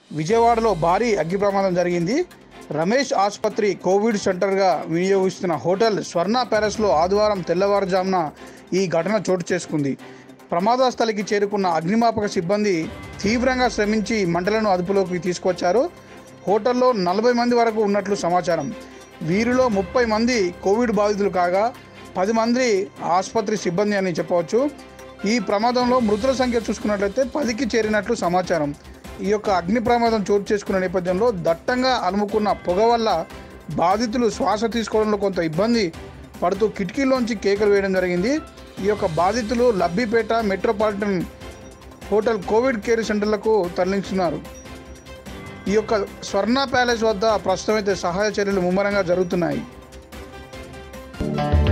విజయవాడలో భారీ అగ్ని ప్రమాదం జరిగింది రమేష్ ఆసుపత్రి కోవిడ్ సెంటర్గా వినియోగిస్తున్న హోటల్ స్వర్ణ ప్యాలెస్లో ఆదివారం తెల్లవారుజామున ఈ ఘటన చోటు చేసుకుంది ప్రమాద స్థలికి చేరుకున్న అగ్నిమాపక సిబ్బంది తీవ్రంగా శ్రమించి మంటలను అదుపులోకి తీసుకొచ్చారు హోటల్లో నలభై మంది వరకు ఉన్నట్లు సమాచారం వీరిలో ముప్పై మంది కోవిడ్ బాధితులు కాగా పది మంది ఆసుపత్రి సిబ్బంది అని చెప్పవచ్చు ఈ ప్రమాదంలో మృతుల సంఖ్య చూసుకున్నట్లయితే పదికి చేరినట్లు సమాచారం ఈ యొక్క అగ్ని ప్రమాదం చోటు చేసుకున్న నేపథ్యంలో దట్టంగా అలుముకున్న పొగ వల్ల బాధితులు శ్వాస తీసుకోవడంలో కొంత ఇబ్బంది పడుతూ కిటికీలోంచి కేకలు వేయడం జరిగింది ఈ యొక్క బాధితులు Labbipeta metropolitan hotel covid care సెంటర్లకు తరలించున్నారు ఈ యొక్క స్వర్ణ ప్యాలెస్ వద్ద ప్రస్తుతం అయితే సహాయ చర్యలు ముమ్మరంగా జరుగుతున్నాయి